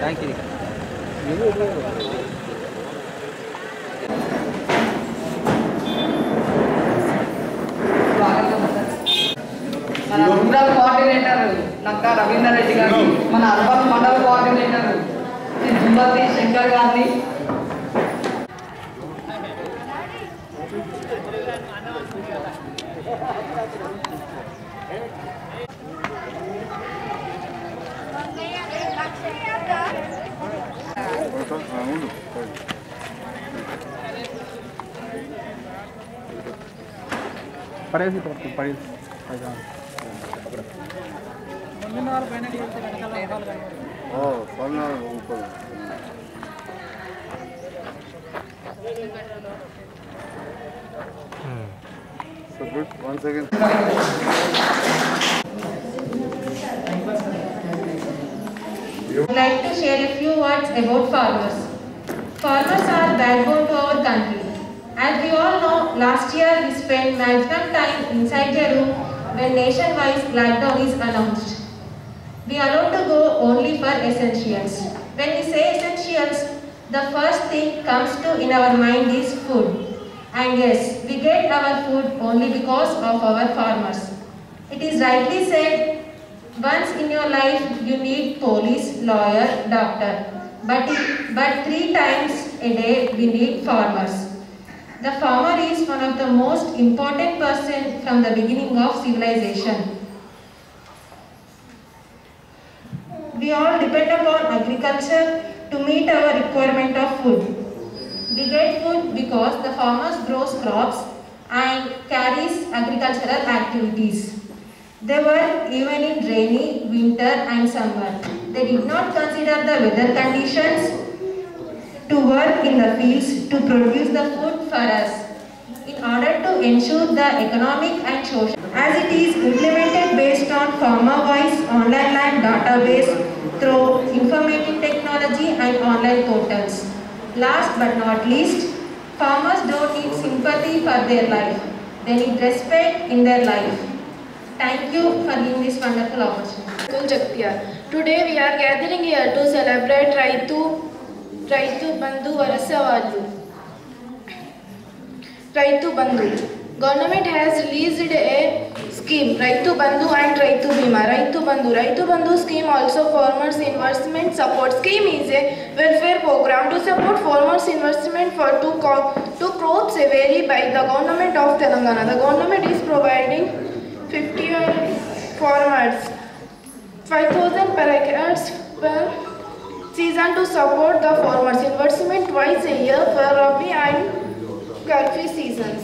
మన rural coordinator Nakka Ravinder Reddy గారిని మన అర్బన్ మండల కోఆర్డినేటర్ శ్రీ జుంబతి శంకర్ గారిని పడేసి పడుతుంది పడేసి పైగా So good. Once again. would like to share a few words about farmers. Farmers are backbone to our country. As we all know, last year we spent maximum time inside a room when nationwide lockdown is announced. We are allowed to go only for essentials. When we say essentials, the first thing comes to in our mind is food. And yes, we get our food only because of our farmers. It is rightly said, once in your life you need police, lawyer, doctor. But, but three times a day we need farmers. The farmer is one of the most important person from the beginning of civilization. We all depend upon agriculture to meet our requirement of food. We get food because the farmers grows crops and carries agricultural activities. They work even in rainy, winter and summer. They did not consider the weather conditions to work in the fields to produce the food for us in order to ensure the economic and social as it is implemented based on farmer voice online land database through informative technology and online portals. Last but not least, farmers don't need sympathy for their life. They need respect in their life. Thank you for giving this wonderful opportunity. School Jagtiya. Today we are gathering here to celebrate Raitu Raitu Bandhu Varasavallu. Raitu Bandhu. Government has released a scheme Raitu Bandhu and Raitu Bima. Raitu Bandhu. Raitu Bandhu scheme also farmers investment support scheme is a welfare program to support farmers investment for two, co- two crops vary by the government of Telangana. The government is providing 50 farmers 5000 per acres per season to support the farmers investment twice a year for Rabi and Kharif seasons.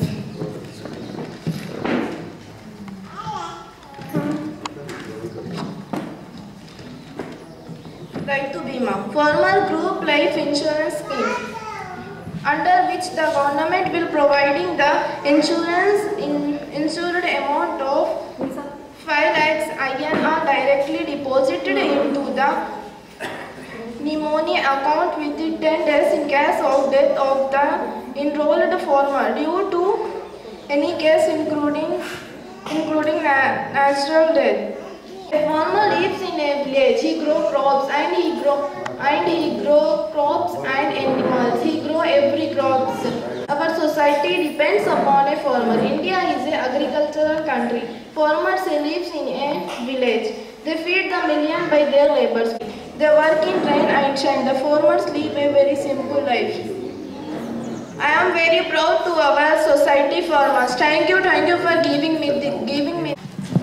Right to Bima, farmer group life insurance scheme under which the government will providing the insurance in insured amount of 5 lakhs INR directly deposited into the pneumonia account within 10 days in case of death of the enrolled farmer due to any case including including na- natural death. A farmer lives in a village. He grow crops and he grow and he grow crops and animals. He grow every crops. Our society depends upon a farmer. India is an agricultural country. Farmers lives in a village. They feed the million by their labors. They work in rain and shine. The farmers live a very simple life. I am very proud to our society farmers. Thank you, thank you for giving me the, giving me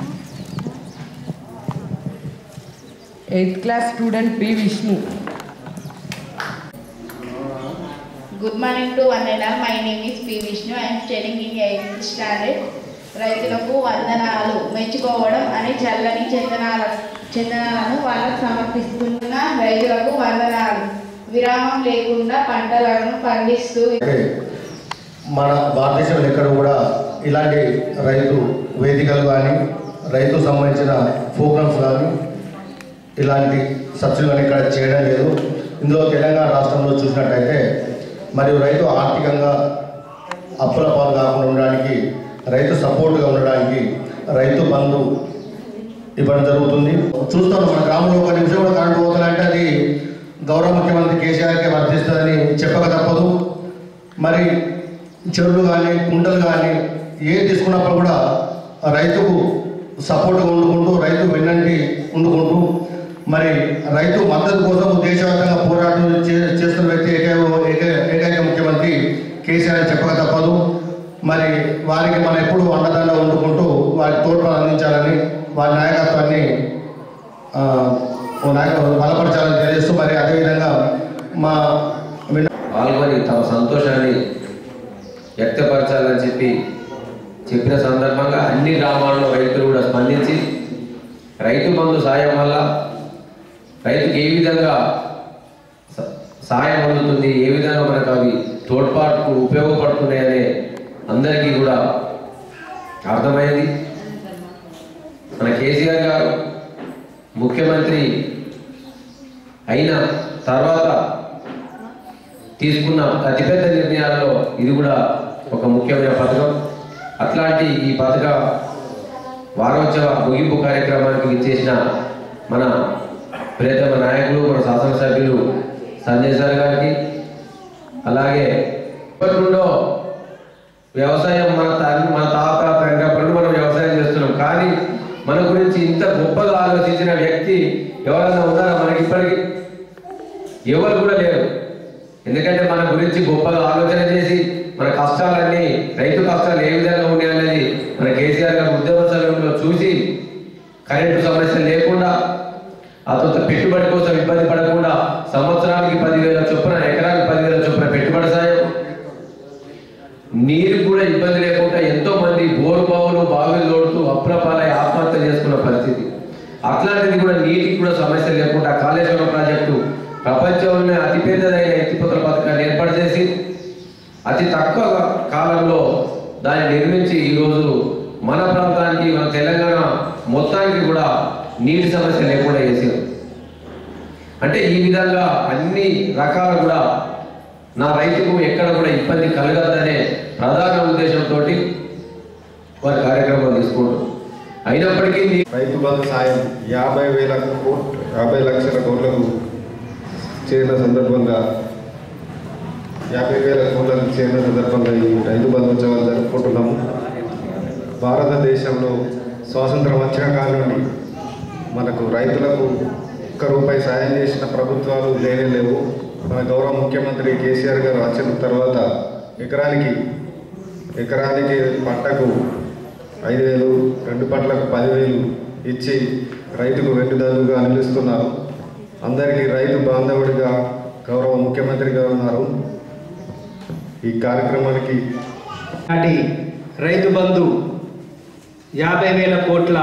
eighth class student P Vishnu Good morning to one and all. My name is P. Vishnu. I am studying in 8th standard. రైతులకు వందనాలు మెచ్చుకోవడం అని చల్లని చందనాల చందనాలను వాళ్ళకు సమర్పిస్తున్న రైతులకు వందనాలు విరామం లేకుండా పంటలను పండిస్తూ అంటే మన భారతదేశంలో ఎక్కడ కూడా ఇలాంటి రైతు వేదికలు కానీ రైతు సంబంధించిన ప్రోగ్రామ్స్ కానీ ఇలాంటి సబ్సిడీలు కానీ ఇక్కడ చేయడం లేదు ఇందులో తెలంగాణ రాష్ట్రంలో చూసినట్టయితే మరియు రైతు ఆర్థికంగా అప్పుల పాలు కాకుండా ఉండడానికి రైతు సపోర్ట్గా ఉండడానికి రైతు బంధు ఇవ్వడం జరుగుతుంది చూస్తాం మన గ్రామంలో ఒక నిమిషం కూడా కరెంట్ పోతుందంటే అది గౌరవ ముఖ్యమంత్రి కేసీఆర్కే వర్తిస్తుందని చెప్పక తప్పదు మరి చెరువులు కానీ కుంటలు కానీ ఏ తీసుకున్నప్పుడు కూడా రైతుకు సపోర్ట్గా ఉండుకుంటూ రైతు వెన్నంటి ఉండుకుంటూ మరి రైతు మద్దతు కోసం దేశవ్యాప్తంగా పోరాటం చే- చేస్తున్న వ్యక్తి ఏకైక ఏకైక ఏకైక ముఖ్యమంత్రి కేసీఆర్ అని చెప్పక తప్పదు మరి వారికి మనం ఎప్పుడు అండదండ ఉండుకుంటూ వారి తోడ్పాటు అందించాలని వారి నాయకత్వాన్ని ఆ, ఓ నాయక బలపరచాలని తెలియజేస్తూ మరి అదేవిధంగా మా విన్న- పాల్గొని తమ సంతోషాన్ని వ్యక్తపరచాలని చెప్పి చెప్పిన సందర్భంగా అన్ని గ్రామాల్లో రైతులు కూడా స్పందించి రైతు బంధు సాయం వల్ల రైతుకి ఏ విధంగా స- సాయం అందుతుంది ఏ విధంగా మనకు అవి తోడ్పాటుకు ఉపయోగపడుతున్నాయనే అందరికీ కూడా అర్థమైంది మన కేసీఆర్ గారు ముఖ్యమంత్రి అయిన తర్వాత తీసుకున్న అతిపెద్ద నిర్ణయాల్లో ఇది కూడా ఒక ముఖ్యమైన పథకం అట్లాంటి ఈ పథక వారోత్సవ ముగింపు కార్యక్రమానికి విచ్చేసిన మన ప్రియతమ నాయకులు మన శాసనసభ్యులు సంజయ్ సార్ గారికి అలాగే ఇప్పటి నుండో వ్యవసాయం మన తండ్రి మన తాత తండ్రి అప్పటి నుండి మనం వ్యవసాయం చేస్తున్నాం కానీ మన గురించి ఇంత గొప్పగా ఆలోచించిన వ్యక్తి ఎవరైనా ఉన్నారా మనకి ఇప్పటికీ ఎవరు కూడా లేరు ఎందుకంటే మన గురించి గొప్పగా ఆలోచన చేసి మన కష్టాలన్నీ రైతు కష్టాలు ఏ విధంగా ఉన్నాయనేది మన కేసీఆర్ గారు ఉద్యమ సమయంలో చూసి కరెంటు సమస్య లేకుండా ఆ తర్వాత పెట్టుబడి కోసం ఇబ్బంది పడకుండా సంవత్సరానికి పదివేల చొప్పున ఎకరానికి పదివేల చొప్పున పెట్టుబడి సాయం నీరు కూడా ఇబ్బంది లేకుండా ఎంతో మంది బోరు బావులు బావిలు తోడుతూ అప్రపాలై ఆత్మహత్య చేసుకున్న పరిస్థితి అట్లాంటిది కూడా నీటికి కూడా సమస్య లేకుండా కాళేశ్వరం ప్రాజెక్టు ప్రపంచంలోనే అతిపెద్దదైన ఎత్తిపోతల పథకాన్ని ఏర్పాటు చేసి అతి తక్కువ కాలంలో దాన్ని నిర్మించి ఈరోజు మన ప్రాంతానికి మన తెలంగాణ మొత్తానికి కూడా నీటి సమస్య లేకుండా చేసారు అంటే ఈ విధంగా అన్ని రకాల కూడా నా రైతుకు ఎక్కడ కూడా ఇబ్బంది కలగద్దనే ప్రధాన ఉద్దేశంతో వారి కార్యక్రమాలు తీసుకుంటారు అయినప్పటికీ నీ- రైతు బంధు సాయం యాభై వేల కోట్ యాభై లక్షల కోట్లకు చేరిన సందర్భంగా యాభై వేల కోట్లకు చేరిన సందర్భంగా ఈ రైతు బంధు ఉత్సవాలు జరుపుకుంటున్నాము భారతదేశంలో స్వాతంత్రం వచ్చిన కాలం నుండి మనకు రైతులకు ఒక్క రూపాయి సాయం చేసిన ప్రభుత్వాలు లేనే లేవు మన గౌరవ ముఖ్యమంత్రి కేసీఆర్ గారు వచ్చిన తర్వాత ఎకరానికి ఎకరానికి పంటకు ఐదు వేలు రెండు పంటలకు పదివేలు ఇచ్చి రైతుకు వెన్నుదన్నుగా నిలుస్తున్నారు అందరికీ రైతు బాంధవుడిగా గౌరవ ముఖ్యమంత్రి గారు ఉన్నారు ఈ కార్యక్రమానికి నాటి రైతు బంధు యాభై వేల కోట్ల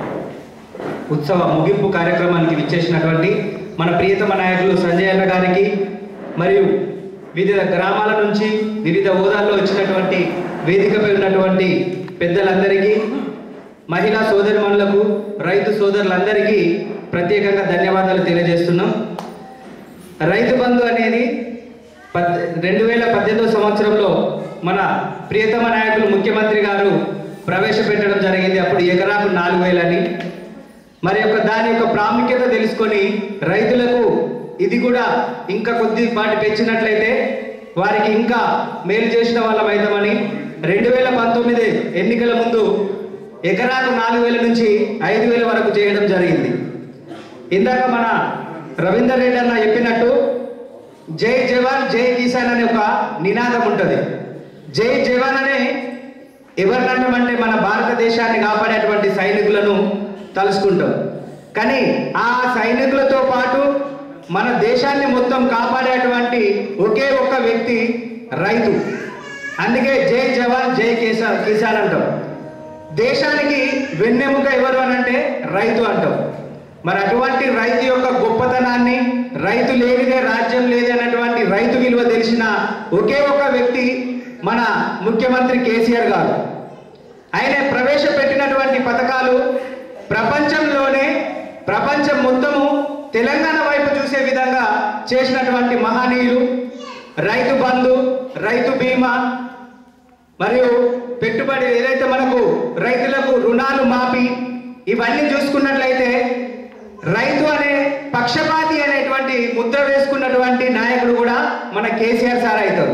ఉత్సవ ముగింపు కార్యక్రమానికి విచ్చేసినటువంటి మన ప్రియతమ నాయకులు సంజయ్ అన్న గారికి మరియు వివిధ గ్రామాల నుంచి వివిధ హోదాల్లో వచ్చినటువంటి వేదికపై ఉన్నటువంటి పెద్దలందరికీ మహిళా సోదరిమణులకు రైతు సోదరులందరికీ ప్రత్యేకంగా ధన్యవాదాలు తెలియజేస్తున్నాం రైతు బంధు అనేది పద్ రెండు వేల పద్దెనిమిదో సంవత్సరంలో మన ప్రియతమ నాయకులు ముఖ్యమంత్రి గారు ప్రవేశపెట్టడం జరిగింది అప్పుడు ఎకరాకు నాలుగు వేలని మరి యొక్క దాని యొక్క ప్రాముఖ్యత తెలుసుకొని రైతులకు ఇది కూడా ఇంకా కొద్దిపాటి పెంచినట్లయితే వారికి ఇంకా మేలు చేసిన వాళ్ళం అవుతామని రెండు వేల పంతొమ్మిది ఎన్నికల ముందు ఎకరాకు నాలుగు వేల నుంచి ఐదు వేల వరకు చేయడం జరిగింది ఇందాక మన రవీందర్ రెడ్డి అన్న చెప్పినట్టు జై జవాన్ జై కిసాన్ అనే ఒక నినాదం ఉంటుంది జై జవాన్ అనే ఎవరినంటామంటే మన భారతదేశాన్ని కాపాడేటువంటి సైనికులను తలుసుకుంటాం కానీ ఆ సైనికులతో పాటు మన దేశాన్ని మొత్తం కాపాడేటువంటి ఒకే ఒక్క వ్యక్తి రైతు అందుకే జై జవాన్ జై కిసాన్ కిసాన్ అంటాం దేశానికి వెన్నెముక ఎవరు అని అంటే రైతు అంటాం మరి అటువంటి రైతు యొక్క గొప్పతనాన్ని రైతు లేనిదే రాజ్యం లేదే అన్నటువంటి రైతు విలువ తెలిసిన ఒకే ఒక వ్యక్తి మన ముఖ్యమంత్రి కేసీఆర్ గారు ఆయన ప్రవేశపెట్టినటువంటి పథకాలు ప్రపంచంలోనే ప్రపంచం మొత్తము తెలంగాణ వైపు చూసే విధంగా చేసినటువంటి మహనీయులు రైతు బంధు రైతు బీమా మరియు పెట్టుబడి ఏదైతే మనకు రైతులకు రుణాలు మాపి ఇవన్నీ చూసుకున్నట్లయితే రైతు అనే పక్క పక్షపాతి అనేటువంటి ముద్ర వేసుకున్నటువంటి నాయకుడు కూడా మన కేసీఆర్ సార్ అవుతారు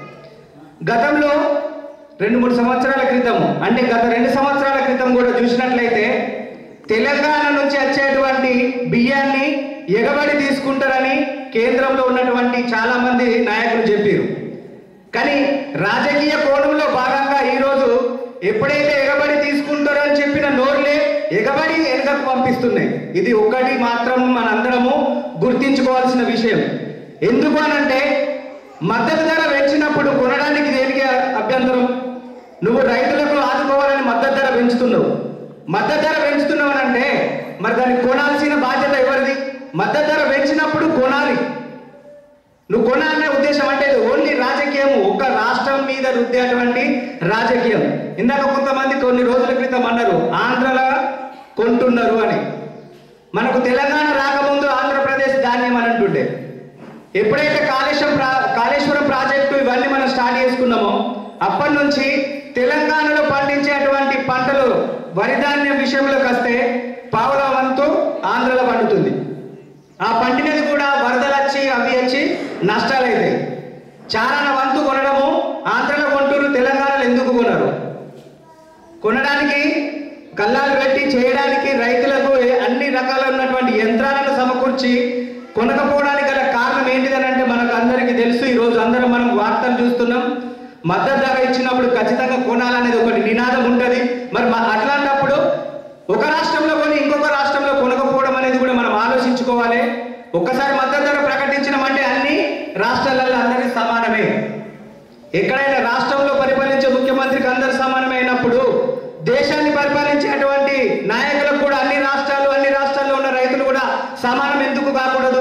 గతంలో రెండు మూడు సంవత్సరాల క్రితం అంటే గత రెండు సంవత్సరాల క్రితం కూడా చూసినట్లయితే తెలంగాణ నుంచి వచ్చేటువంటి బియ్యాన్ని ఎగబడి తీసుకుంటారని కేంద్రంలో ఉన్నటువంటి చాలా మంది నాయకులు చెప్పారు కానీ రాజకీయ కోణంలో భాగంగా ఈరోజు ఎప్పుడైతే ఎగబడి తీసుకుంటారో అని చెప్పిన నోర్లే ఎగబడి వెనుకకు పంపిస్తున్నాయి ఇది ఒక్కటి మాత్రం మనందరము గుర్తించుకోవాల్సిన విషయం ఎందుకు అనంటే మద్దతు ధర పెంచినప్పుడు కొనడానికి దేనికి అభ్యంతరం నువ్వు రైతులకు ఆదుకోవాలని మద్దతు ధర పెంచుతున్నావు మద్దతు ధర పెంచుతున్నావు అని అంటే మరి దాన్ని కొనాల్సిన బాధ్యత ఎవరిది మద్దతు ధర పెంచినప్పుడు కొనాలి నువ్వు కొనాలనే ఉద్దేశం అంటే ఇది ఓన్లీ రాజకీయం ఒక రాష్ట్రం మీద రుద్దేటువంటి రాజకీయం ఇందాక కొంతమంది కొన్ని రోజుల క్రితం అన్నారు ఆంధ్రలో కొంటున్నారు అని మనకు తెలంగాణ రాకముందు ఆంధ్రప్రదేశ్ ధాన్యం అని అంటుండే ఎప్పుడైతే కాళేశ్వరం ప్రా కాళేశ్వరం ప్రాజెక్టు ఇవన్నీ మనం స్టార్ట్ చేసుకున్నామో అప్పటి నుంచి తెలంగాణలో పండించేటువంటి పంటలు వరి ధాన్యం విషయంలోకి వస్తే పావుల వంతు ఆంధ్రలో పండుతుంది ఆ పండినది కూడా వరదలు వచ్చి అవి వచ్చి నష్టాలు అవుతాయి చారాన వంతు కొనడము ఆంధ్రలో కొంటూరు తెలంగాణలో ఎందుకు కొనరు కొనడానికి కల్లాలు పెట్టి చేయడానికి రైతులకు ఏ- అన్ని రకాల ఉన్నటువంటి యంత్రాలను సమకూర్చి కొనకపోవడానికి గల కారణం ఏంటిదని అంటే మనకు అందరికీ తెలుసు ఈ రోజు అందరం మనం వార్తలు చూస్తున్నాం మద్దతు ధర ఇచ్చినప్పుడు ఖచ్చితంగా కొనాలనేది ఒకటి నినాదం ఉంటుంది మరి మ- అట్లాంటప్పుడు ఒక రాష్ట్రంలో కొని ఇంకొక రాష్ట్రంలో కొనకపోవడం అనేది కూడా మనం ఆలోచించుకోవాలి ఒక్కసారి మద్దతు ధర ప్రకటించడం అంటే అన్ని రాష్ట్రాలలో అందరి సమానమే ఎక్కడైనా రాష్ట్రంలో పరిపాలించే ముఖ్యమంత్రికి అందరు సమానమైనప్పుడు దేశాన్ని పరిపాలించేటువంటి నాయకులకు కూడా అన్ని రాష్ట్రాలు అన్ని రాష్ట్రాల్లో ఉన్న రైతులు కూడా సమానం ఎందుకు కాకూడదు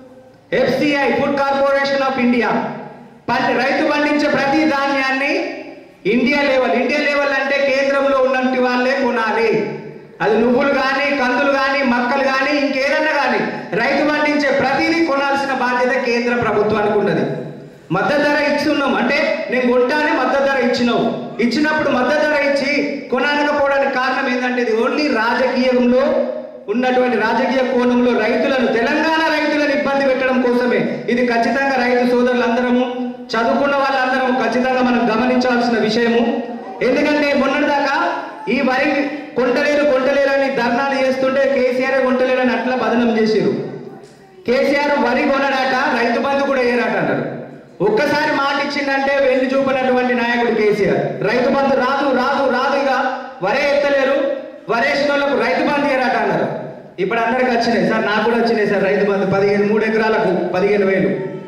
FCI food corporation of India పండి రైతు పండించే ప్రతి ధాన్యాన్ని ఇండియా లెవెల్ ఇండియా లెవెల్ అంటే కేంద్రంలో ఉన్నటువంటి వాళ్ళే కొనాలి అది నువ్వులు కానీ కందులు కానీ మక్కలు కానీ ఇంకేదన్నా కానీ రైతు పండించే ప్రతిదీ కొనాల్సిన బాధ్యత కేంద్ర ప్రభుత్వానికి ఉన్నది మద్దతు ధర ఇస్తున్నాం అంటే నేను కొంటానే మద్దతు ధర ఇచ్చినావు ఇచ్చినప్పుడు మద్దతు ధర ఇచ్చి కొనకపోవడానికి కారణం ఏంటంటే ఇది ఓన్లీ రాజకీయంలో ఉన్నటువంటి రాజకీయ కోణంలో రైతులను తెలంగాణ రైతులను ఇబ్బంది పెట్టడం కోసమే ఇది ఖచ్చితంగా రైతు సోదరులందరము చదువుకున్న వాళ్ళందరం ఖచ్చితంగా మనం గమనించాల్సిన విషయము ఎందుకంటే మొన్నటిదాకా ఈ వరి కొంటలేరు కొంటలేరు అని ధర్నాలు చేస్తుంటే కేసీఆర్ కొంటలేరు అని అట్లా బదనం చేసిరు కేసీఆర్ వరి కొనడాట రైతు బంధు కూడా వేయరాట అంటారు ఒక్కసారి మాట ఇచ్చిందంటే వెన్ను చూపినటువంటి నాయకుడు కేసీఆర్ రైతు బంధు రాదు రాదు రాదు ఇక వరే ఎత్తలేరు వరేసిన వాళ్ళకు రైతు బంధు వేయరాట అన్నారు ఇప్పుడు అందరికి వచ్చినాయి సార్ నాకు కూడా వచ్చినాయి సార్ రైతు బంధు పదిహేను మూడు ఎకరాలకు పదిహేను వేలు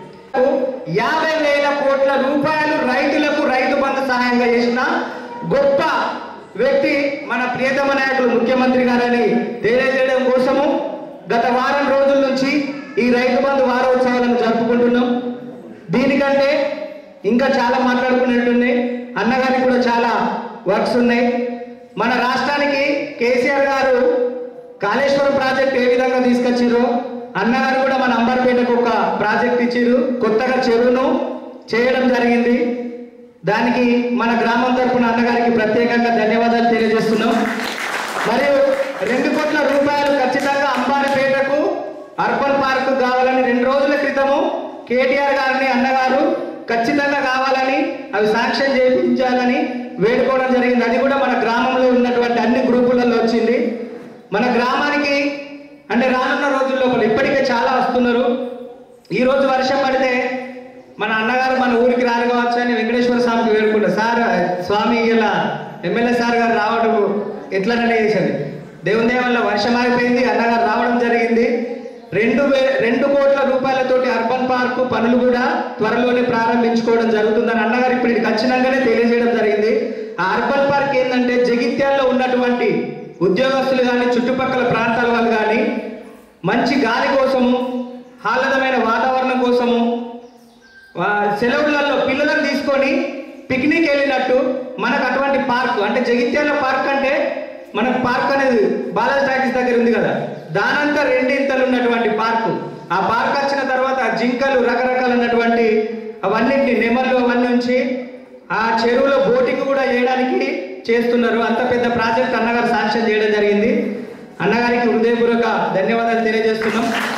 యాభై వేల కోట్ల రూపాయలు రైతులకు రైతు బంధు సహాయంగా చేసిన గొప్ప వ్యక్తి మన ప్రియతమ నాయకులు ముఖ్యమంత్రి గారని తెలియజేయడం కోసము గత వారం రోజుల నుంచి ఈ రైతు బంధు వారోత్సవాలను జరుపుకుంటున్నాం దీనికంటే ఇంకా చాలా మాట్లాడుకునేట్టున్నాయి అన్నగారికి కూడా చాలా వర్క్స్ ఉన్నాయి మన రాష్ట్రానికి కేసీఆర్ గారు కాళేశ్వరం ప్రాజెక్ట్ ఏ విధంగా తీసుకొచ్చారో అన్నగారు కూడా మన అంబర్పేటకు ఒక ప్రాజెక్ట్ ఇచ్చారు కొత్తగా చెరువును చేయడం జరిగింది దానికి మన గ్రామం తరపున అన్నగారికి ప్రత్యేకంగా ధన్యవాదాలు తెలియజేస్తున్నాం మరియు రెండు కోట్ల రూపాయలు ఖచ్చితంగా అంబారిపేటకు అర్బన్ పార్క్ కావాలని రెండు రోజుల క్రితము కేటీఆర్ గారిని అన్నగారు ఖచ్చితంగా కావాలని అవి శాంక్షన్ చేయించాలని వేడుకోవడం జరిగింది అది కూడా మన గ్రామంలో ఉన్నటువంటి అన్ని గ్రూపులలో వచ్చింది మన గ్రామానికి అంటే రానున్న రోజుల లోపల ఇప్పటికే చాలా వస్తున్నారు ఈ రోజు వర్షం పడితే మన అన్నగారు మన ఊరికి రారు కావచ్చు అని వెంకటేశ్వర స్వామికి వేడుకుంటారు సార్ స్వామి ఇలా ఎమ్మెల్యే సార్ గారు రావడం ఎట్లనే చేసింది దేవుని దయ వల్ల వర్షం ఆగిపోయింది అన్నగారు రావడం జరిగింది రెండు వే రెండు కోట్ల రూపాయలతోటి అర్బన్ పార్క్ పనులు కూడా త్వరలోనే ప్రారంభించుకోవడం జరుగుతుందని అన్నగారు ఇప్పుడు ఇక్కడికి వచ్చినాకనే తెలియజేయడం జరిగింది ఆ అర్బన్ పార్క్ ఏంటంటే జగిత్యాల్లో ఉన్నటువంటి ఉద్యోగస్తులు కానీ చుట్టుపక్కల ప్రాంతాల వాళ్ళు కానీ మంచి గాలి కోసము ఆహ్లాదమైన వాతావరణం కోసము వా- సెలవులలో పిల్లలను తీసుకొని పిక్నిక్ వెళ్ళినట్టు మనకు అటువంటి పార్క్ అంటే జగిత్యాల పార్క్ అంటే మనకు పార్క్ అనేది బాలాజీ టాకీస్ దగ్గర ఉంది కదా దానంతా రెండింతలు ఉన్నటువంటి పార్కు ఆ పార్క్ వచ్చిన తర్వాత ఆ జింకలు రకరకాలైనటువంటి అవన్నింటిని నెమళ్ళు అవన్నీ ఉంచి ఆ చెరువులో బోటింగ్ కూడా చేయడానికి చేస్తున్నారు అంత పెద్ద ప్రాజెక్ట్ అన్నగారు శాంక్షన్ చేయడం జరిగింది అన్నగారికి హృదయపూర్వక ధన్యవాదాలు తెలియజేస్తున్నాం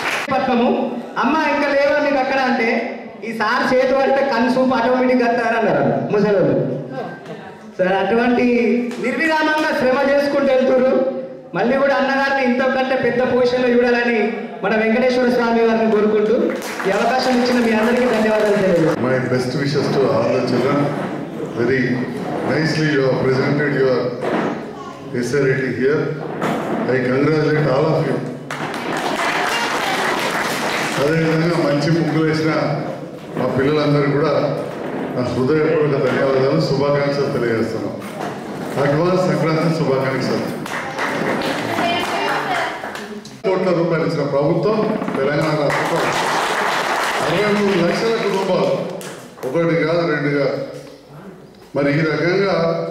పథకము అమ్మ ఇంకా లేవా మీకు అక్కడ అంటే ఈ సార్ చేతి పడితే కన్ను సూపు ఆటోమేటిక్ అన్నారు ముసలోళ్ళు సరే అటువంటి నిర్విరామంగా శ్రమ చేసుకుంటూ వెళ్తున్నారు మళ్ళీ కూడా అన్నగారిని ఇంతకంటే పెద్ద పొజిషన్లో చూడాలని మన వెంకటేశ్వర స్వామి వారిని కోరుకుంటూ ఈ అవకాశం ఇచ్చిన మీ అందరికీ ధన్యవాదాలు తెలియజేస్తాను My best wishes to all the children. Very nicely you have presented your essay writing here. I congratulate all of you. అదేవిధంగా మంచి ముగ్గులు వేసిన మా పిల్లలందరూ కూడా నా హృదయపూర్వక ధన్యవాదాలు శుభాకాంక్షలు తెలియజేస్తున్నాం అడ్వాన్స్ సంక్రాంతి శుభాకాంక్షలు కోట్ల రూపాయలు ఇచ్చిన ప్రభుత్వం తెలంగాణ రాష్ట్రంలో అరవై మూడు లక్షల కుటుంబాలు ఒకటి కాదు రెండు కాదు మరి ఈ రకంగా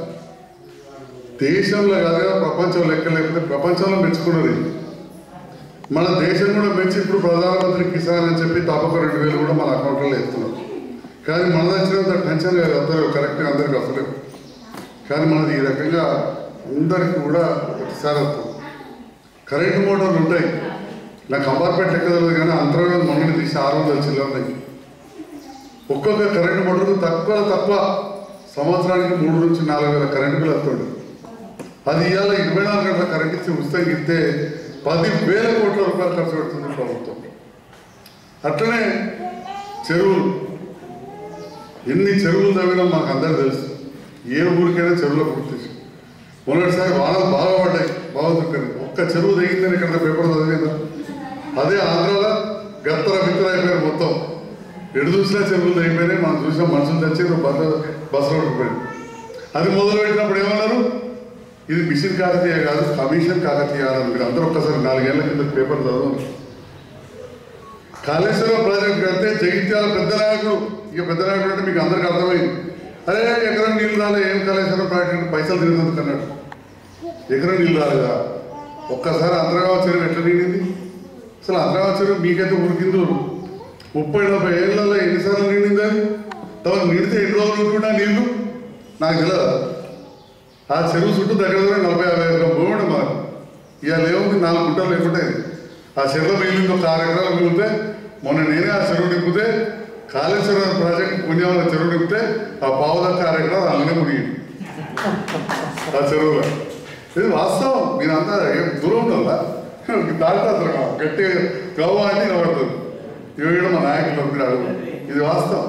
దేశంలో కాదుగా ప్రపంచంలో లెక్క లేకపోతే ప్రపంచంలో మెచ్చుకున్నది మన దేశం కూడా మెచ్చి ఇప్పుడు ప్రధానమంత్రి కిసాన్ అని చెప్పి తప్పక రెండు వేలు కూడా మన అకౌంట్లో వేస్తున్నారు కానీ మన వచ్చినంత టెన్షన్ లేదు అందరూ కరెక్ట్గా అందరికి వస్తలేవు కానీ మనది ఈ రకంగా అందరికీ కూడా ఒకసారి వస్తుంది కరెంటు మోటార్లు ఉంటాయి నాకు కంపార్ట్మెంట్ లెక్క తెలియదు కానీ అంతరంగా మొన్నటి తీసి ఆరు వందల చిల్లర ఉన్నాయి ఒక్కొక్క కరెంటు మోటార్కు తక్కువ తక్కువ సంవత్సరానికి మూడు నుంచి నాలుగు వేల కరెంటు బిల్ వస్తుంది అది ఇవాళ ఇరవై నాలుగు గంటల కరెంట్ ఇచ్చి ఉచితంగా ఇస్తే పది వేల కోట్ల రూపాయలు ఖర్చు పెడుతుంది ప్రభుత్వం అట్లనే చెరువులు ఎన్ని చెరువులు తవ్వినా మాకు అందరూ తెలుసు ఏ ఊరికైనా చెరువులో గుర్తించి మొన్నటిసారి వానలు బాగా పడ్డాయి బాగుంటుంది ఒక్క చెరువు తెగిందని ఇక్కడ పేపర్ చదివిందా అదే ఆంధ్రాలో గత్తర బిత్తర అయిపోయారు మొత్తం ఎడు చూసినా చెరువులు అయిపోయినాయి మనం చూసినా మనుషులు తెచ్చి బస్సు బస్సులో ఉండిపోయింది అది మొదలు పెట్టినప్పుడు ఏమన్నారు ఇది మిషన్ కాకతీయ కాదు కమిషన్ కాకతీయ అని మీరు అందరూ ఒక్కసారి నాలుగేళ్ల కింద పేపర్ చదవండి కాళేశ్వరం ప్రాజెక్ట్ కడితే జగిత్యాల పెద్ద నాయకుడు ఇక పెద్ద నాయకుడు అంటే మీకు అందరికి అర్థమైంది అరే ఎకరం నీళ్ళు రాలే ఏం కాళేశ్వరం ప్రాజెక్ట్ పైసలు తిరిగినందుకు అన్నాడు ఎకరం నీళ్ళు రాలేదా ఒక్కసారి అంతర్గావ చెరువు ఎట్లా నిండింది అసలు అంతర్గావ చెరువు మీకైతే ఉరికింది ముప్పై నలభై ఏళ్ళలో ఎన్నిసార్లు నిండింది అది తర్వాత నిండితే ఎన్ని రోజులు ఉంటుందా నీళ్లు నాకు తెలియదు ఆ చెరువు చుట్టూ దగ్గర దగ్గర నలభై యాభై ఎకరం భూమి ఉండే మనకు ఇవాళ ఏముంది నాలుగు గుంటలు లేకుంటే ఆ చెరువులో మిగిలింది ఒక ఆరు ఎకరాలు మిగిలితే మొన్న నేనే ఆ చెరువు నింపితే కాళేశ్వరం ప్రాజెక్ట్ పుణ్యవల చెరువు నింపితే ఆ పావుదక్క ఆరు ఎకరాలు అలానే మునిగింది ఆ చెరువులో ఇది వాస్తవం మీరంతా ఏం దూరం ఉంటుందా దాటుతారు గట్టిగా గవ్వ అంటే నిలబడుతుంది ఇవి మా నాయకులు మీరు అడుగు ఇది వాస్తవం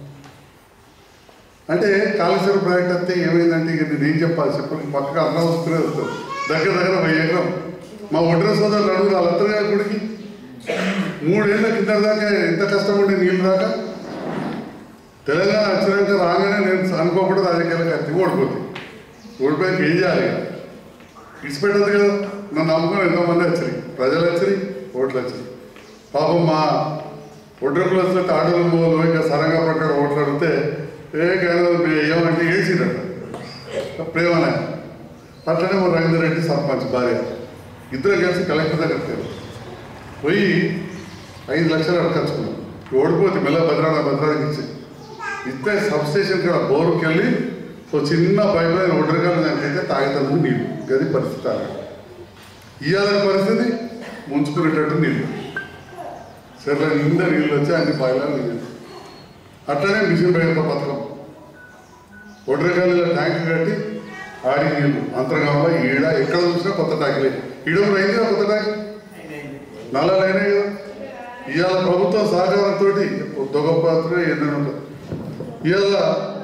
అంటే కాళేశ్వరం ప్రాజెక్ట్ వస్తే ఏమైందంటే ఇక నేను ఏం చెప్పాలి చెప్పండి పక్కగా అన్నం వస్తూనే వస్తుంది దగ్గర దగ్గర వెయ్యి ఎకరం మా ఒడ్ర సోదరులు అడుగురు వాళ్ళందరూ గుడికి మూడేళ్ల కింద దాకా ఎంత కష్టం ఉండే నీళ్ళు దాకా తెలంగాణ వచ్చినాక రాగానే నేను అనుకోకూడదు రాజకీయాలకు కత్తి ఓడిపోతుంది ఓడిపోయాక ఏం చేయాలి ఇక? ఇడిచిపెట్టదు కదా నన్ను నమ్ముకొని ఎంతో మంది వచ్చారు ప్రజలు వచ్చారు ఓట్లు వచ్చారు పాపం మా ఒడ్రకులు వస్తే తాడులు మూలు ఇంకా సరంగా పడ్డాడు ఓట్లు అడిగితే ఏ కానీ ఏమంటే ఏసిండట ప్రేమనే అట్లనే మా రవీందర్ రెడ్డి సర్పంచ్ భార్య ఇద్దరు కలిసి కలెక్టర్ దగ్గరికి వెళ్ళారు. పోయి ఐదు లక్షలు అడగచ్చుకున్నాం ఓడిపోతే మెల్ల భద్రాన భద్రానికి ఇచ్చి ఇస్తే సబ్ స్టేషన్ కాడ బోరుకి వెళ్ళి ఓ చిన్న పైప్ లైన్ ఒడ్రకాల దానికైతే తాగుతుంది నీళ్ళు గది పరిస్థితి అలా ఇవాళ పరిస్థితి ముంచుకునేటట్టు నీళ్ళు సరే నిండా నీళ్ళు వచ్చి అన్ని పైలాలు నీళ్ళు అట్లనే మిషన్ బయట పథకం ఒడ్రకాయల ట్యాంక్ కట్టి ఆడి నీళ్ళు అంతర్గామంలో ఈడ ఎక్కడ చూసినా కొత్త ట్యాంకులే ఈడొకరు అయింది కదా కొత్త ట్యాంక్ నల్లలు అయినాయి కదా ఇవాళ ప్రభుత్వం సహకారంతో దొంగ పాత్ర ఎన్నో ఉంటుంది ఇవాళ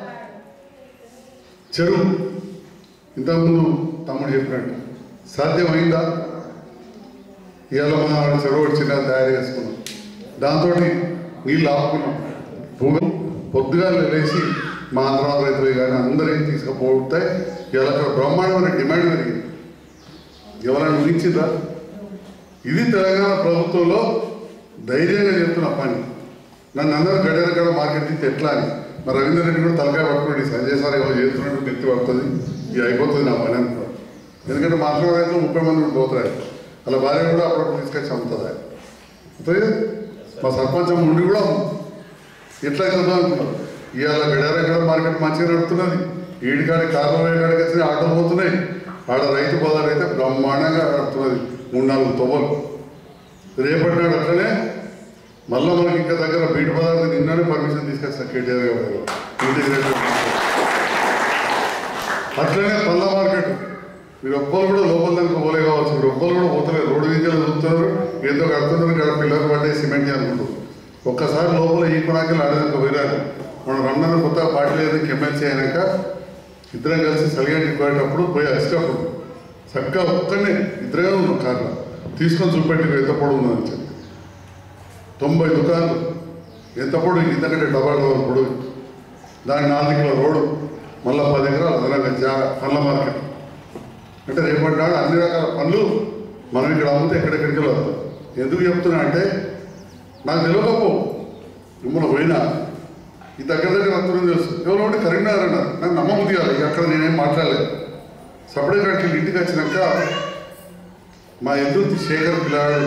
చెరువు ఇంతకుముందు తమ్ముడు చెప్పినట్టు సాధ్యమైందా ఇవాళ మనం ఆడ చెరువు ఒకటి చిన్నగా తయారు చేసుకున్నాం దాంతో నీళ్ళు ఆపుకున్నాం భూమి పొద్దుగా లేచి మా ఆంధ్ర రైతులు కానీ అందరికీ తీసుకుపోతే ఇవాళ అక్కడ బ్రహ్మాండమైన డిమాండ్ పెరిగింది ఎవరైనా ఊహించిందా ఇది తెలంగాణ ప్రభుత్వంలో ధైర్యంగా చెప్తున్న పని నన్ను అందరూ గడియార గడ మార్కెట్ తీస్తే ఎట్లా అని మరి రవీంద్ర రెడ్డి కూడా తలకాయ పట్టుకోండి సంజయ్ సార్ ఏమో చేస్తున్నట్టు నెత్తి పడుతుంది ఇది అయిపోతుంది నా పని అనుకున్నాను ఎందుకంటే మా అసలు రైతులు ముప్పై మంది కూడా పోతారు అలా భార్య కూడా అప్పుడప్పుడు తీసుకొచ్చి అమ్ముతుంది ఆయన అంతే కదా? మా సర్పంచ్ ఉండి కూడా ఎట్లా అవుతుందో అనుకున్నాం ఇవాళ గడియార గడ మార్కెట్ మంచిగా నడుస్తున్నది ఈడికాడి కార్లో కాడికి వచ్చి ఆటోలు పోతున్నాయి ఆడ రైతు బజార్ అయితే బ్రహ్మాండంగా నడుస్తున్నది మూడు నాలుగు తొవ్వలు రేపటి నాడు అట్లనే మళ్ళీ మనకి ఇంకా దగ్గర బీట్ పదార్థం నిన్ననే పర్మిషన్ తీసుకొచ్చిన కేటీఆర్ గారు ఇంటిగ్రేటెడ్ అట్లనే పళ్ళ మార్కెట్ మీరు ఒక్కరు కూడా లోపల దానికి పోలే కావచ్చు మీరు ఒక్కరు కూడా పోతలేరు రోడ్డు దిగ్గలు చూస్తున్నారు ఏదో కడుతున్నారు ఇక్కడ పిల్లలు పడ్డే సిమెంట్ అనుకుంటారు ఒక్కసారి లోపల ఈ కొనాకలు ఆడదాక పోయినారు మనం రమ్మన్న కొత్త పార్టీ లేదు ఎమ్మెల్సీ అయినాక ఇద్దరం కలిసి సలిగంటి పోయేటప్పుడు పోయి వచ్చేటప్పుడు చక్కగా ఒక్కనే ఇద్దరే ఉన్నాం కార్లో తీసుకొని చూపెట్టి ఎంత పొడవు ఉందని చెప్పి తొంభై దుకాణాలు ఎంత పొడవు ఇంతకంటే డబల్ డబల్ పొడవు దాని నాలుగు కిలో రోడ్డు మళ్ళీ పది ఎకరాలు అదనంగా జా పండ్ల మార్కెట్ అంటే రేపటి నాడు అన్ని రకాల పనులు మనం ఇక్కడ అమ్మితే ఎక్కడెక్కడికి వెళ్తాం ఎందుకు చెప్తున్నా అంటే నాకు తెలియకపో మిమ్మల్ని పోయినా ఈ దగ్గర దగ్గర అందరం తెలుసు ఎవరో ఒకటి కరీంనగర్ అన్నారు నాకు నమ్మబుద్ధి కాదు ఇక అక్కడ నేనేం మాట్లాడలేదు సపరేట్ కాడికి ఇంటికి వచ్చినాక మా ఎదురు శేఖర్ పిల్లాడు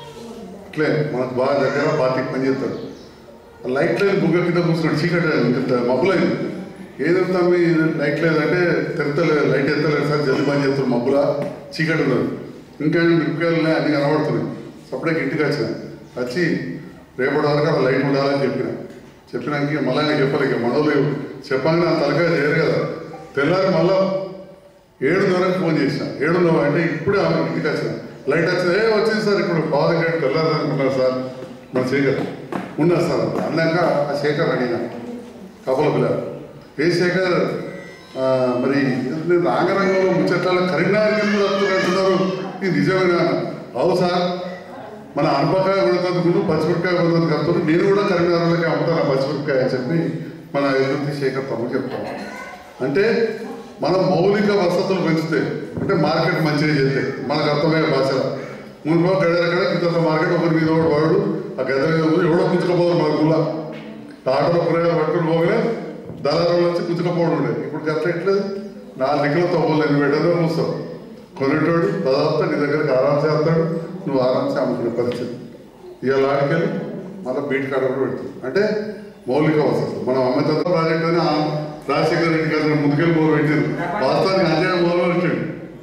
ఇట్లే మనకు బాగా దగ్గర పార్టీకి పనిచేస్తాడు ఆ లైట్ లేదు బుగ్గ కింద కూర్చున్నాడు చీకటి ఇంత మబ్బులైంది ఏదంతా మీ లైట్ లేదంటే తెరతలేదు లైట్ ఎత్తలేదు సార్ జల్దీ పని చేస్తారు మబ్బుల చీకటి ఉన్నది ఇంకా మిరపకాయలు ఉన్నాయి అన్ని కనబడుతున్నాయి సపరేట్ ఇంటికి వచ్చిన వచ్చి రేపటి వరకు అక్కడ లైట్ ఉండాలని చెప్పిన చెప్పినాక మళ్ళీ ఆయన చెప్పాలి ఇక మనోళ్ళు చెప్పాలని నా తలకాయ చేయరు కదా తెల్లారి మళ్ళా ఏడున్నరకు ఫోన్ చేసిన ఏడున్నర అంటే ఇప్పుడే ఆమె ఇంటికి వచ్చిన లైట్ వచ్చింది ఏ వచ్చింది సార్ ఇప్పుడు బాధ గంట తెల్లారనుకున్నారు సార్ మన శేఖర్ ఉన్నారు సార్ అన్నాక ఆ శేఖర్ అడిగిన కపల పిల్లలు ఏ శేఖర్ ఆ, మరి నేను రాంగరంగంలో ముచ్చట్ల కరీంనగర్ ఎందుకు తప్పుతున్నట్టున్నారు ఇది నిజమేనా అవు సార్ మన అనపకాయ కొడుతుంది పచ్చిమిరపకాయ కొడుతుంది కలుపుతుంది నేను కూడా కరీంనగర్లోకి అమ్ముతాను ఆ పచ్చిమిరపకాయ అని చెప్పి మన ఎదుటి శేఖర్ తమ్ముడు చెప్తాను అంటే మనం మౌలిక వసతులు పెంచితే అంటే మార్కెట్ మంచిగా చేస్తే మనకు అర్థమయ్యే భాషలో మునుపో గడెక్కడ ఇంత మార్కెట్ ఒకరి మీద ఒకడు వాడు ఆ గద మీద ఒకడు ఎవడో పుచ్చుకపోదు మన గుళ్ళ ఆటోలో కూరగాయలు పట్టుకుని పోగలే దళారులు వచ్చి పుచ్చుకపోవడం ఉండేది ఇప్పుడు గట్ల ఎట్లేదు నాలుగు దిక్కులు తవ్వలేదు పెట్టదో మూస్తావు కొనేటోడు దాదాపు నీ దగ్గరికి ఆరామ్ చేస్తాడు నువ్వు ఆరామ్సే అమ్ముకునే పరిస్థితి ఇవాళ ఆడికెళ్ళి మళ్ళీ బీట్ కాడ కూడా పెడుతుంది అంటే మౌలిక వసతులు మనం అమ్మతత్వ ప్రాజెక్ట్ అని ఆ రాజశేఖర రెడ్డి గారు ముందుకెళ్ళి మొదలు పెట్టారు వాస్తవానికి అంజయ్య మొదలు పెట్టాడు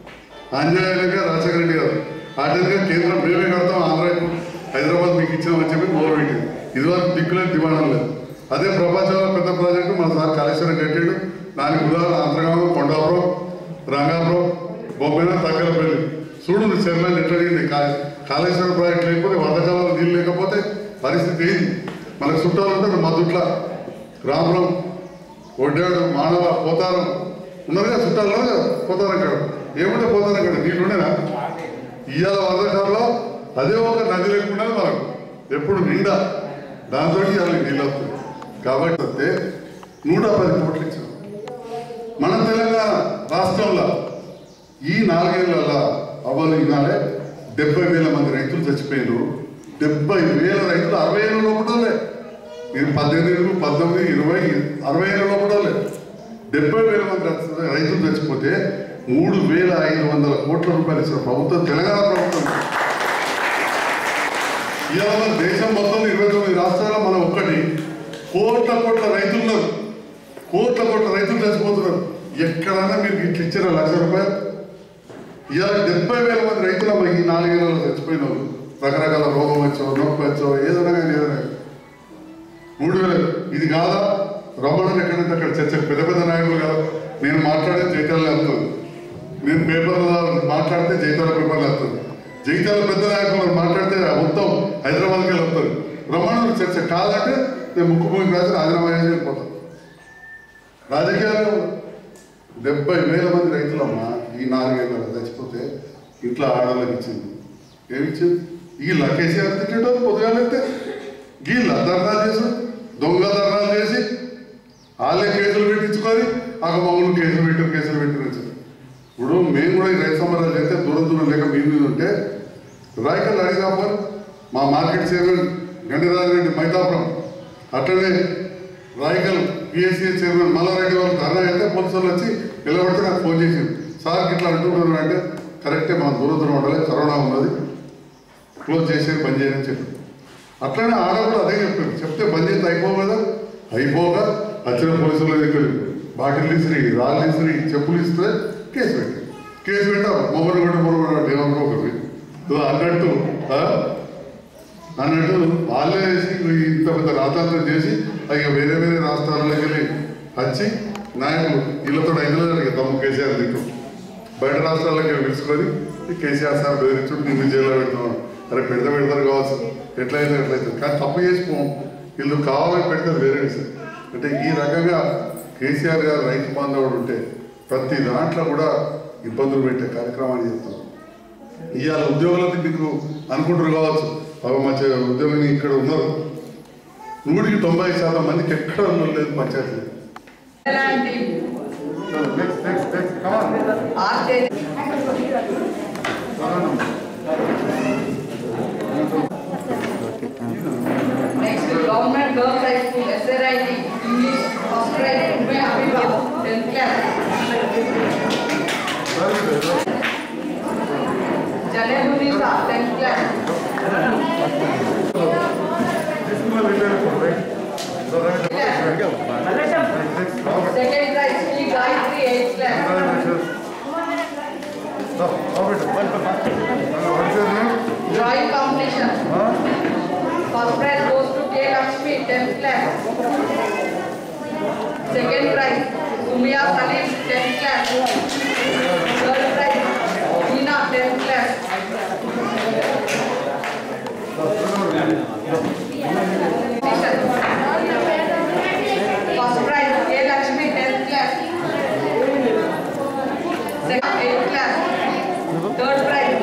అంజయ్యగా రాజశేఖర రెడ్డి గారు ఆటంగా కేంద్రం మేమే కడతాం ఆంధ్రాకు హైదరాబాద్ మీకు ఇచ్చామని చెప్పి మొదలు పెట్టాడు ఇదివరకు దిక్కులేదు దివాణం లేదు అదే ప్రపంచంలో పెద్ద ప్రాజెక్టు మన సార్ కాళేశ్వరం కట్టాడు దానికి ఉదాహరణ అంతర్గామం కొండాపురం రంగాపురం బొబ్బైన తగ్గలపల్లి చూడు నువ్వు చెర్లని ఎట్లడింది కాళేశ్వరం ప్రాజెక్ట్ లేకపోతే వర్షకాలంలో నీళ్ళు లేకపోతే పరిస్థితి ఏంది మనకు చుట్టాలు ఉంటారు మధుట్ల రామపురం ఒడ్డాడు మానవ పోతారం ఉన్నారు కదా చుట్టాలు ఉన్నారు కదా పోతారం కాడ ఏముంటే పోతారం కాడ నీళ్ళు ఉండేనా ఇవాళ వర్షకాలంలో అదే ఒక నది లేకుండా మనకు ఎప్పుడు నిండా దాంతో ఇవాళ నీళ్ళు వస్తుంది కాబట్టి వస్తే నూట పది కోట్లు ఇచ్చాం మన తెలంగాణ రాష్ట్రంలో ఈ నాలుగేళ్లలో అవ్వలు ఈనాడే డెబ్బై వేల మంది రైతులు చచ్చిపోయారు డెబ్బై వేల రైతులు అరవై ఏళ్ళ లోపలే మీరు పద్దెనిమిది ఏళ్ళు, పద్దెనిమిది ఇరవై అరవై ఏళ్ళ లోపలే డెబ్బై వేల మంది రైతు- రైతులు చచ్చిపోతే మూడు వేల ఐదు వందల కోట్ల రూపాయలు ఇచ్చిన ప్రభుత్వం తెలంగాణ ప్రభుత్వం ఇవాళ మన దేశం మొత్తం ఇరవై తొమ్మిది రాష్ట్రాల్లో మనం ఒక్కటి కోట్ల కోట్ల రైతులు ఉన్నారు కోట్ల కోట్ల రైతులు చచ్చిపోతున్నారు ఎక్కడన్నా మీరు ఇట్లా ఇచ్చారా లక్ష రూపాయలు ఇవాళ డెబ్బై వేల మంది రైతులు అమ్మ ఈ నాలుగేళ్లలో చచ్చిపోయిన వాళ్ళు రకరకాల రోగం వచ్చో నొప్పి వచ్చో ఏదైనా కానీ ఏదైనా కానీ. మూడు వేలు ఇది కాదా రమ్మని ఎక్కడంటే అక్కడ చర్చ పెద్ద పెద్ద నాయకులు కాదు నేను మాట్లాడే జైతాలు వెళ్తుంది నేను పేపర్లో మాట్లాడితే జైతాల పేపర్లు వెళ్తుంది జైతాల పెద్ద నాయకులు మాట్లాడితే మొత్తం హైదరాబాద్కి వెళ్తుంది రమ్మని చర్చ కాదంటే నేను ముక్కు పోయి రాసి రాజీనామా చేసి వెళ్ళిపోతాను రాజకీయాలు డెబ్బై వేల మంది రైతులమ్మా ఈ నాలుగేళ్ళలో చచ్చిపోతే ఇంట్లో ఆడవాళ్ళకి ఇచ్చింది ఏమి ఇచ్చింది వీళ్ళ కేసీఆర్ తిట్టేటోళ్ళు పొద్దుగాలైతే వీళ్ళ ధర్నాలు చేసి దొంగ ధర్నాలు చేసి వాళ్ళే కేసులు పెట్టించుకొని ఆ మమ్మల్ని కేసులు పెట్టారు కేసులు పెట్టారు అని చెప్పి. ఇప్పుడు మేము కూడా ఈ రైతు సంబరాలు చేస్తే దూరం దూరం లేక మీ మీద ఉంటే రాయకల్ అడిగినప్పుడు మా మార్కెట్ చైర్మన్ గండిరాజరెడ్డి మైతాపురం అట్లనే రాయకల్ పిఎస్సీ చైర్మన్ మల్లారెడ్డి వాళ్ళు ధర్నా అయితే పోలీసు వాళ్ళు వచ్చి నిలబడితే నాకు ఫోన్ చేసింది సార్ ఇట్లా అంటున్నారు అంటే కరెక్టే మా దూరం దూరం ఉండాలి కరోనా ఉన్నది క్లోజ్ చేసేది బంద్ చేయని చెప్పి అట్లనే ఆడ కూడా అదే చెప్పారు చెప్తే బంద్ చేస్తే అయిపోవు కదా అయిపోగా వచ్చిన పోలీసుల దగ్గర బాటిల్ ఇస్త్రీ రాళ్ళు ఇస్త్రీ చెప్పులు ఇస్తే కేసు పెట్టి కేసు పెట్టావు మొబైల్ కూడా మొబైల్ ఏమనుకోకరు అన్నట్టు ఆ? అన్నట్టు ఆ వాళ్ళే చేసి ఇంత పెద్ద రాతాంతం చేసి అది ఇక వేరే వేరే రాష్ట్రాలలోకి వెళ్ళి వచ్చి నాయకులు వీళ్ళతో ఐదులో జరిగే తమ్ము కేసీఆర్ దిక్కు బయట రాష్ట్రాలకి పిలుచుకొని ఈ కేసీఆర్ సార్ బెదిరించుడు నిన్ను జైల్లో పెడుతున్నాడు అరే పెడితే పెడతారు కావచ్చు ఎట్లయితే ఎట్లయితే కానీ తప్పు చేసిపోం వీళ్ళు కావాలని పెడితే వేరే విషయం అంటే ఈ రకంగా కేసీఆర్ గారు రైతు బాంధవుడు ఉంటే ప్రతి దాంట్లో కూడా ఇబ్బందులు పెట్టే కార్యక్రమాన్ని చేస్తున్నారు ఇవాళ ఉద్యోగులకి మీకు అనుకుంటారు కావచ్చు అవి మంచి ఉద్యోగులు ఇక్కడ ఉన్నారు నూటికి తొంభై శాతం మందికి ఎక్కడ లేదు పంచాయతీ లేదు. ఎలాంటి Next, next, next, come on. ఆర్టే next government girls high school SRIT English first prize Umme Abiba tenth class Zebunnisa tenth class second prize Shri Gayatri eighth class drawing competition first prize goes to K Lakshmi tenth class second prize Sumiya Saleem tenth class third prize Eena tenth class first prize K Lakshmi tenth class second eighth class third prize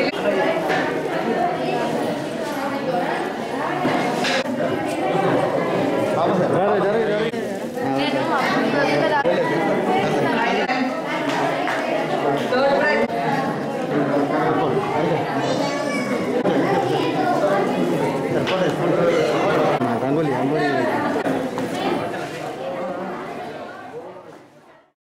third prize Gracias.